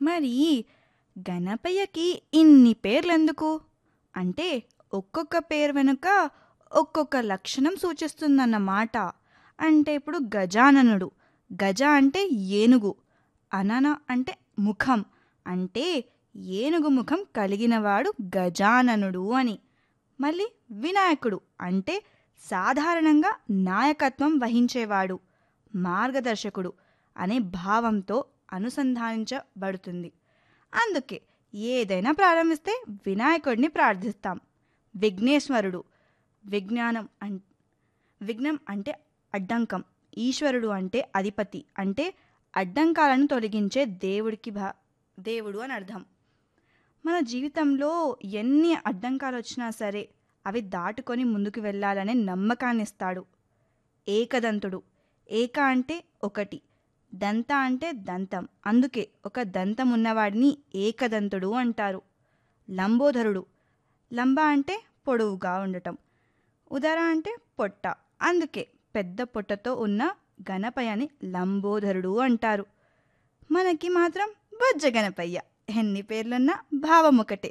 మరి గణపయ్యకి ఇన్ని పేర్లెందుకు అంటే ఒక్కొక్క పేరు వెనుక ఒక్కొక్క లక్షణం సూచిస్తుందన్నమాట అంటే ఇప్పుడు గజాననుడు గజ అంటే ఏనుగు అనన అంటే ముఖం అంటే ఏనుగు ముఖం కలిగినవాడు గజాననుడు అని మళ్ళీ వినాయకుడు అంటే సాధారణంగా నాయకత్వం వహించేవాడు మార్గదర్శకుడు అనే భావంతో అనుసంధానించబడుతుంది అందుకే ఏదైనా ప్రారంభిస్తే వినాయకుడిని ప్రార్థిస్తాం విఘ్నేశ్వరుడు విజ్ఞానం అం విఘ్నం అంటే అడ్డంకం ఈశ్వరుడు అంటే అధిపతి అంటే అడ్డంకాలను తొలగించే దేవుడికి భా దేవుడు అని అర్థం మన జీవితంలో ఎన్ని అడ్డంకాలు వచ్చినా సరే అవి దాటుకొని ముందుకు వెళ్ళాలనే నమ్మకాన్ని ఇస్తాడు ఏకదంతుడు ఏక అంటే ఒకటి దంత అంటే దంతం అందుకే ఒక దంతం ఉన్నవాడిని ఏకదంతుడు అంటారు లంబోదరుడు లంబ అంటే పొడవుగా ఉండటం ఉదర అంటే పొట్ట అందుకే పెద్ద పొట్టతో ఉన్న గణపయ్యని లంబోదరుడు అంటారు మనకి మాత్రం బొజ్జ గణపయ్య ఎన్ని పేర్లున్నా భావం ఒకటే